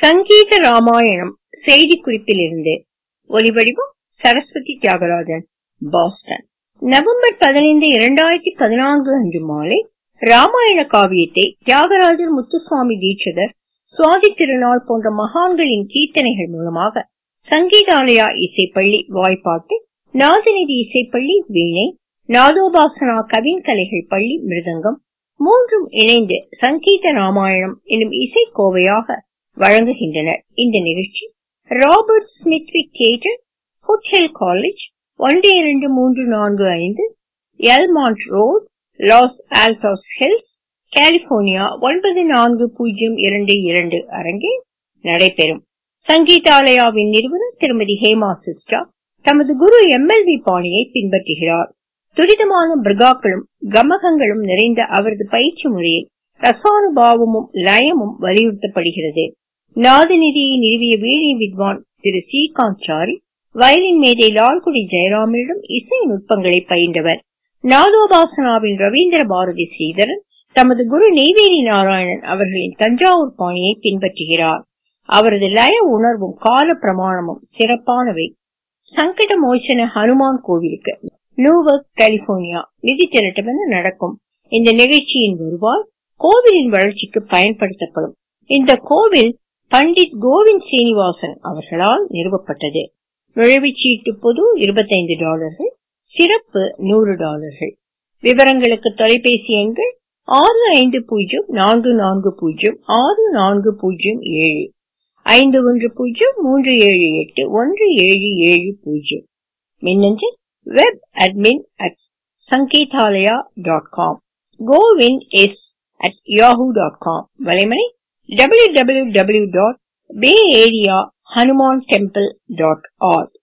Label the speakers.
Speaker 1: சங்கீத ராமாயணம் செய்தி குறிப்பிலிருந்து ஒலிவடிவம் சரஸ்வதி தியாகராஜன் பாஸ்டன் நவம்பர் பதினைந்து இரண்டாயிரத்தி பதினான்கு அன்று மாலை ராமாயண காவியத்தை தியாகராஜர் முத்துசுவாமி தீட்சிதர் சுவாதி திருநாள் போன்ற மகான்களின் கீர்த்தனைகள் மூலமாக சங்கீதாலயா இசைப்பள்ளி வாய்ப்பாட்டு நாதநிதி இசைப்பள்ளி வீணை நாதோபாசனா கவின் கலைகள் பள்ளி மிருதங்கம் மூன்றும் இணைந்து சங்கீத ராமாயணம் எனும் இசைக்கோவையாக வழங்குகின்றனர் இந்த நிகழ்ச்சி Robert Smithwick theatre Foothill college ஒன்று இரண்டு மூன்று நான்கு ஐந்து El Monte road Los Altos Hills California ஒன்பது நான்கு பூஜ்ஜியம் இரண்டு இரண்டு அரங்கில் நடைபெறும் சங்கீதாலயாவின் நிறுவனர் திருமதி ஹேமா சிஸ்டா தமது குரு எம்எல்வி பாணியை பின்பற்றுகிறார் துரிதமான பிருகாக்களும் கமகங்களும் நிறைந்த அவரது பயிற்சி முறையில் ரசானுபாவமும் லயமும் வலியுறுத்தப்படுகிறது நாதநிதியை நிறுவிய வீணை வித்வான் திரு ஸ்ரீகாந்த் சாரி வயலின் மேதை லால்குடி ஜெயராமனிடம் இசை நுட்பங்களை பயின்றவர் நாதோபாசனாவின் ரவீந்திர பாரதி ஸ்ரீதரன் தமது குரு நெய்வேலி நாராயணன் அவர்களின் தஞ்சாவூர் பாணியை பின்பற்றுகிறார் அவரது லய உணர்வும் கால பிரமாணமும் சிறப்பானவை சங்கட மோசன ஹனுமான் கோவிலுக்கு நியூவர்க் கலிபோர்னியா நிதி திரட்டமென நடக்கும் இந்த நிகழ்ச்சியின் வருவாய் கோவிலின் வளர்ச்சிக்கு பயன்படுத்தப்படும் இந்த கோவில் பண்டிட் கோவிந்த் சீனிவாசன் அவர்களால் நிறுவப்பட்டது நுழைவுச்சீட்டு பொது இருபத்தைந்து டாலர்கள் சிறப்பு நூறு டாலர்கள் விவரங்களுக்கு தொலைபேசி எண்கள் ஆறு ஐந்து பூஜ்ஜியம் நான்கு நான்கு பூஜ்ஜியம் ஆறு நான்கு பூஜ்ஜியம் ஏழு ஐந்து ஒன்று பூஜ்ஜியம் மூன்று ஏழு எட்டு ஒன்று ஏழு ஏழு பூஜ்ஜியம் மின்னஞ்சல் web admin at Sangeethalaya dot com கோவின் S at Yahoo dot com வலைமணி W W W dot Bay Area Hanuman temple dot arc